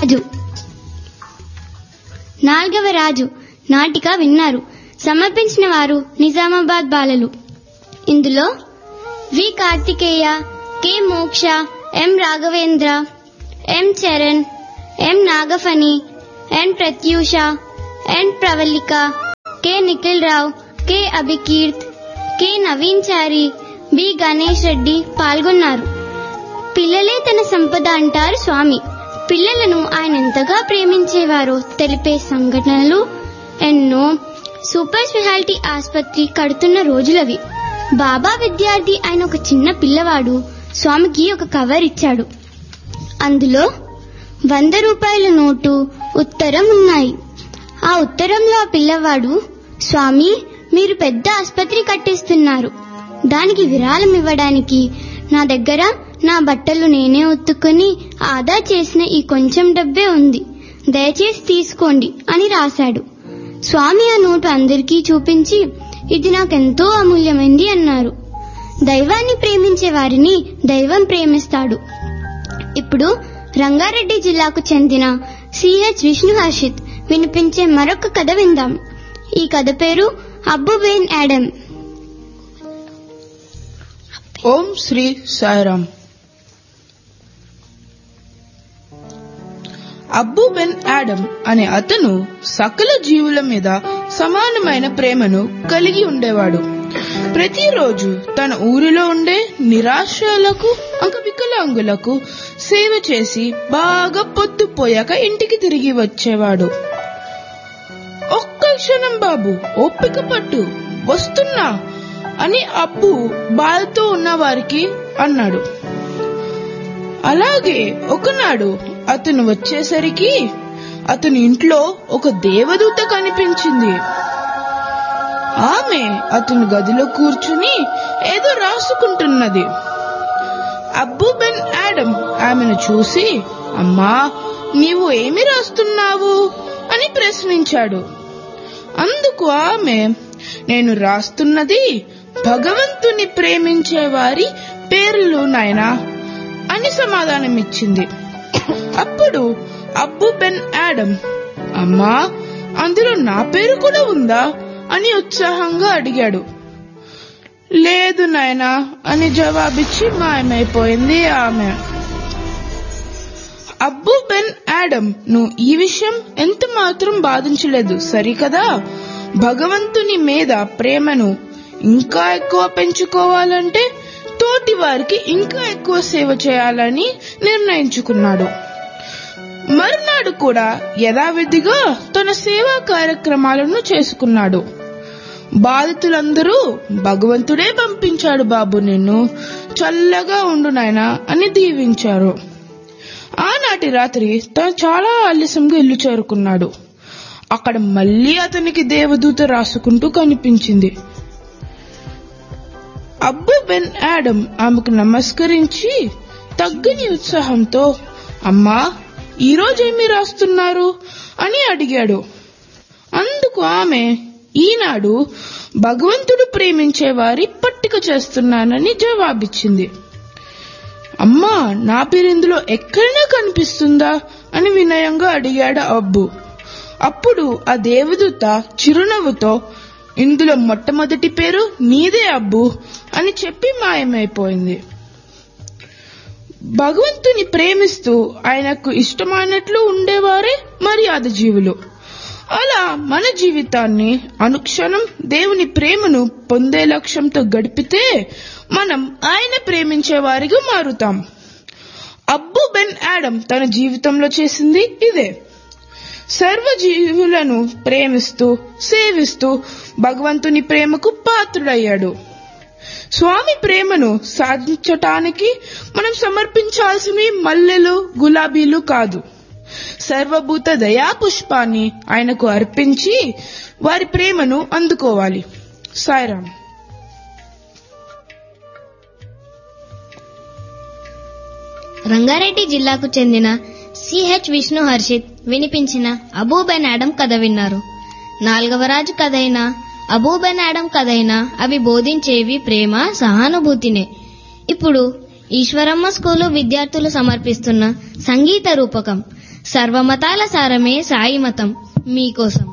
రాజు నాలుగవ రాజు నాటిక విన్నారు సమర్పించిన వారు నిజామాబాద్ బాలలు ఇందులో వి Karthikeya K Moksha M Raghavendra M Charan M Nagaphani N Pratyusha N Pravallika K Nikhil Rao K Abhikeerth K Naveen Chari B Ganesh Reddy పాల్గొన్నారు పిల్లలే తన సంపద అంటారు స్వామి పిల్లలను ఆయన ఎంతగా ప్రేమించేవారో తెలిపే సంఘటనలు ఎన్నో సూపర్ స్పెషాలిటీ ఆసుపత్రి కడుతున్న రోజులవి బాబా విద్యార్థి ఆయన ఒక చిన్న పిల్లవాడు స్వామికి ఒక కవర్ ఇచ్చాడు అందులో వంద రూపాయల నోటు ఉత్తరం ఉన్నాయి ఆ ఉత్తరంలో ఆ పిల్లవాడు స్వామి మీరు పెద్ద ఆసుపత్రి కట్టిస్తున్నారు దానికి విరాళం ఇవ్వడానికి నా దగ్గర నా బట్టలు నేనే ఉత్తుకొని ఆదా చేసిన ఈ కొంచెం డబ్బే ఉంది దయచేసి తీసుకోండి అని రాశాడు స్వామి ఆ నోటు అందరికీ చూపించి ఇది నాకెంతో అమూల్యమైంది అన్నారు దైవాన్ని ప్రేమించే వారిని దైవం ప్రేమిస్తాడు ఇప్పుడు రంగారెడ్డి జిల్లాకు చెందిన సిహెచ్ విష్ణు హర్షిత్ వినిపించే మరొక కథ విందాం ఈ కథ పేరు Abou Ben Adhem Om Sri Sairam Abou Ben Adhem అనే అతను సకల జీవుల మీద సమానమైన ప్రేమను కలిగి ఉండేవాడు ప్రతిరోజు తన ఊరిలో ఉండే నిరాశ్రయులకు అంగవికలాంగులకు సేవ చేసి బాగా పొద్దుపోయాక ఇంటికి తిరిగి వచ్చేవాడు ఒక్క క్షణం బాబు ఓపిక పట్టు వస్తున్నా అని అబ్బు బాధతో ఉన్న వారికి అన్నాడు అలాగే ఒకనాడు అతను వచ్చేసరికి అతని ఇంట్లో ఒక దేవదూత కనిపించింది ఆమె అతను గదిలో కూర్చుని ఏదో రాసుకుంటున్నది అబ్బు బెన్ యాడమ్ ఆమెను చూసి అమ్మా నీవు ఏమి రాస్తున్నావు అని ప్రశ్నించాడు అందుకు ఆమె నేను రాస్తున్నది భగవంతుని ప్రేమించే వారి పేర్లు నాయనా అని సమాధానమిచ్చింది అప్పుడు అబ్బు బెన్ యాడమ్ అమ్మా అందులో నా పేరు కూడా ఉందా అని ఉత్సాహంగా అడిగాడు లేదు నాయనా అని జవాబిచ్చి మాయమైపోయింది ఆమె అబ్బు బెన్ యాడమ్ నువ్వు ఈ విషయం ఎంత మాత్రం బాధించలేదు సరికదా భగవంతుని మీద ప్రేమను ఇంకా ఎక్కువ పెంచుకోవాలంటే తోటి వారికి ఇంకా ఎక్కువ సేవ చేయాలని నిర్ణయించుకున్నాడు మరునాడు కూడా యథావిధిగా తన సేవా కార్యక్రమాలను చేసుకున్నాడు బాధితులందరూ భగవంతుడే పంపించాడు బాబు నిన్ను చల్లగా ఉండు నాయనా అని దీవించారు ఆనాటి రాత్రి తను చాలా ఆలస్యంగా ఇల్లు చేరుకున్నాడు అక్కడ మళ్ళీ అతనికి దేవదూత రాసుకుంటూ కనిపించింది అబ్బు బెన్ యాడమ్ ఆమెకు నమస్కరించి తగ్గని ఉత్సాహంతో అమ్మా ఈరోజేమి రాస్తున్నారు అని అడిగాడు అందుకు ఆమె ఈనాడు భగవంతుడు ప్రేమించే వారి పట్టిక చేస్తున్నానని జవాబిచ్చింది అమ్మా నా పేరు ఇందులో ఎక్కడైనా కనిపిస్తుందా అని వినయంగా అడిగాడు అబ్బు అప్పుడు ఆ దేవదూత చిరునవ్వుతో ఇందులో మొట్టమొదటి పేరు నీదే అబ్బు అని చెప్పి మాయమైపోయింది భగవంతుని ప్రేమిస్తూ ఆయనకు ఇష్టమైనట్లు ఉండేవారే మర్యాద జీవులు అలా మన జీవితాన్ని అనుక్షణం దేవుని ప్రేమను పొందే లక్ష్యంతో గడిపితే మనం ఆయన ప్రేమించే వారిగా మారుతాం అబ్బు బెన్ యాడమ్ తన జీవితంలో చేసింది ఇదే సర్వజీవులను ప్రేమిస్తూ సేవిస్తూ భగవంతుని ప్రేమకు పాత్రుడయ్యాడు స్వామి ప్రేమను సాధించటానికి మనం సమర్పించాల్సినవి మల్లెలు గులాబీలు కాదు సర్వభూత దయా పుష్పాన్ని ఆయనకు అర్పించి వారి ప్రేమను అందుకోవాలి సాయిరామ్ రంగారెడ్డి జిల్లాకు చెందిన సిహెచ్ విష్ణు హర్షిత్ వినిపించిన అబూబెన్ యాడమ్ కథ విన్నారు నాలుగవ రాజు కథైన అబూబెన్ యాడమ్ కథైన అవి బోధించేవి ప్రేమ సహానుభూతినే ఇప్పుడు ఈశ్వరమ్మ స్కూలు విద్యార్థులు సమర్పిస్తున్న సంగీత రూపకం సర్వమతాల సారమే సాయి మతం మీకోసం